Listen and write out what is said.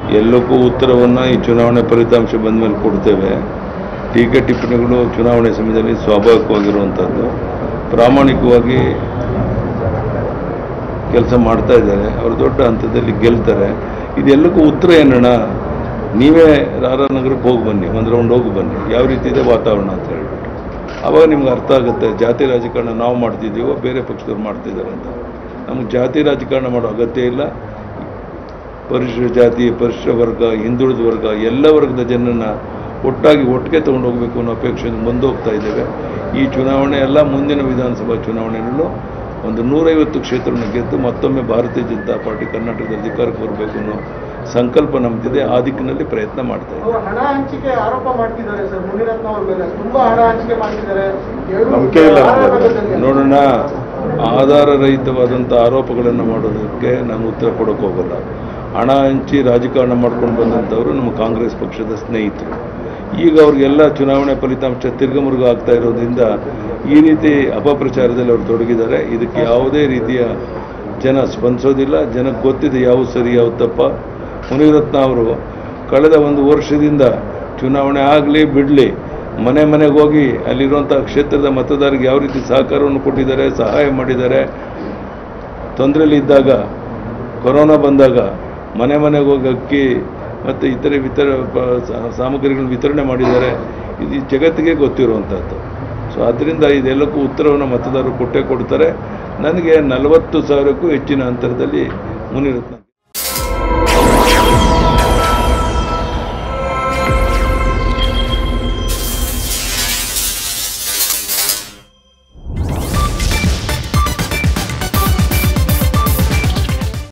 ಎಲ್ಲಕ್ಕೂ ಉತ್ತರವನ್ನು ಈ ಚುನಾವಣೆ ಫಲಿತಾಂಶ ಬಂದ ಮೇಲೆ ಕೊಡ್ತೇವೆ ಟೀಕೆ ಟಿಪ್ಪಣಿಗಳು ಚುನಾವಣೆ ಸಮಯದಲ್ಲಿ ಸ್ವಾಭಾವಿಕವಾಗಿರುವಂಥದ್ದು ಪ್ರಾಮಾಣಿಕವಾಗಿ ಕೆಲಸ ಮಾಡ್ತಾ ಇದ್ದಾರೆ ಅವರು ದೊಡ್ಡ ಹಂತದಲ್ಲಿ ಗೆಲ್ತಾರೆ ಇದೆಲ್ಲಕ್ಕೂ ಉತ್ತರ ಏನಣ್ಣ ನೀವೇ ರಾರ ನಗರಕ್ಕೆ ಹೋಗಿ ಬನ್ನಿ ಒಂದು ರೌಂಡ್ ಹೋಗಿ ಬನ್ನಿ ಯಾವ ರೀತಿ ಇದೆ ವಾತಾವರಣ ಅಂತ ಹೇಳ್ಬಿಟ್ಟು ಆವಾಗ ನಿಮ್ಗೆ ಅರ್ಥ ಆಗುತ್ತೆ ಜಾತಿ ರಾಜಕಾರಣ ನಾವು ಮಾಡ್ತಿದ್ದೀವೋ ಬೇರೆ ಪಕ್ಷದವ್ರು ಮಾಡ್ತಿದ್ದಾರೆ ಅಂತ ನಮಗೆ ಜಾತಿ ರಾಜಕಾರಣ ಮಾಡೋ ಅಗತ್ಯ ಇಲ್ಲ ಪರಿಶಿಷ್ಟ ಜಾತಿ ಪರಿಶಿಷ್ಟ ವರ್ಗ ಹಿಂದುಳಿದ ವರ್ಗ ಎಲ್ಲ ವರ್ಗದ ಜನರನ್ನ ಒಟ್ಟಾಗಿ ಒಟ್ಟಿಗೆ ತಗೊಂಡು ಹೋಗಬೇಕು ಅನ್ನೋ ಅಪೇಕ್ಷೆಯಿಂದ ಮುಂದೆ ಹೋಗ್ತಾ ಇದ್ದೇವೆ ಈ ಚುನಾವಣೆ ಎಲ್ಲ ಮುಂದಿನ ವಿಧಾನಸಭಾ ಚುನಾವಣೆಯಲ್ಲೂ ಒಂದು ನೂರೈವತ್ತು ಕ್ಷೇತ್ರವನ್ನು ಗೆದ್ದು ಮತ್ತೊಮ್ಮೆ ಭಾರತೀಯ ಜನತಾ ಪಾರ್ಟಿ ಕರ್ನಾಟಕದ ಅಧಿಕಾರಕ್ಕೆ ಬರಬೇಕು ಅನ್ನೋ ಸಂಕಲ್ಪ ನಮ್ದಿದೆ ಆ ದಿಕ್ಕಿನಲ್ಲಿ ಪ್ರಯತ್ನ ಮಾಡ್ತಾ ಇದ್ದೀವಿ ಅವರು ಹಣ ಹಂಚಿಕೆ ಆರೋಪ ಮಾಡ್ತಿದ್ದಾರೆ ಸರ್ ಮುನಿರತ್ನ ಅವ್ರ ಮೇಲೆ ತುಂಬಾ ಹಣ ಹಂಚಿಕೆ ಮಾಡ್ತಿದ್ದಾರೆ ಎರಡು ನಂಬಿಕೆ ಇಲ್ಲ ನಮ್ಗೆ. ಆಧಾರದಲ್ಲಿ. ನೋಡೋಣ ಆಧಾರ ರಹಿತವಾದಂಥ ಆರೋಪಗಳನ್ನು ಮಾಡೋದಕ್ಕೆ ನಾನು ಉತ್ತರ ಕೊಡೋಕೆ ಹೋಗಲ್ಲ ಹಣ ಹಂಚಿ ರಾಜಕಾರಣ ಮಾಡ್ಕೊಂಡು ಬಂದಂಥವರು ನಮ್ಮ ಕಾಂಗ್ರೆಸ್ ಪಕ್ಷದ ಸ್ನೇಹಿತರು ಈಗ ಅವ್ರಿಗೆಲ್ಲ ಚುನಾವಣೆ ಫಲಿತಾಂಶ ತಿರ್ಗಮುರುಗ ಆಗ್ತಾ ಇರೋದ್ರಿಂದ ಈ ರೀತಿ ಅಪಪ್ರಚಾರದಲ್ಲಿ ಅವರು ತೊಡಗಿದ್ದಾರೆ ಇದಕ್ಕೆ ಯಾವುದೇ ರೀತಿಯ ಜನ ಸ್ಪಂದಿಸೋದಿಲ್ಲ ಜನಕ್ಕೆ ಗೊತ್ತಿದೆ ಯಾವುದು ಸರಿ ಯಾವುದು ತಪ್ಪ ಮುನಿರತ್ನ ಅವರು ಕಳೆದ ಒಂದು ವರ್ಷದಿಂದ ಚುನಾವಣೆ ಆಗಲಿ ಬಿಡಲಿ ಮನೆ ಮನೆಗೆ ಹೋಗಿ ಅಲ್ಲಿರುವಂಥ ಕ್ಷೇತ್ರದ ಮತದಾರರಿಗೆ ಯಾವ ರೀತಿ ಸಹಕಾರವನ್ನು ಕೊಟ್ಟಿದ್ದಾರೆ ಸಹಾಯ ಮಾಡಿದ್ದಾರೆ ತೊಂದರೆಯಲ್ಲಿದ್ದಾಗ ಕೊರೋನಾ ಬಂದಾಗ ಮನೆ ಮನೆಗೆ ಹೋಗಿ ಅಕ್ಕಿ ಮತ್ತು ಇತರೆ ವಿತರ ಪ- ಸಾ- ಸಾಮಗ್ರಿಗಳನ್ನು ವಿತರಣೆ ಮಾಡಿದ್ದಾರೆ ಇದು ಈ ಜಗತ್ತಿಗೆ ಗೊತ್ತಿರುವಂಥದ್ದು ಸೊ ಅದರಿಂದ ಇದೆಲ್ಲಕ್ಕೂ ಉತ್ತರವನ್ನು ಮತದಾರರು ಕೊಟ್ಟೇ ಕೊಡ್ತಾರೆ ನನಗೆ ನಲವತ್ತು ಸಾವಿರಕ್ಕೂ ಹೆಚ್ಚಿನ ಅಂತರದಲ್ಲಿ ಮುನಿರತ್ನ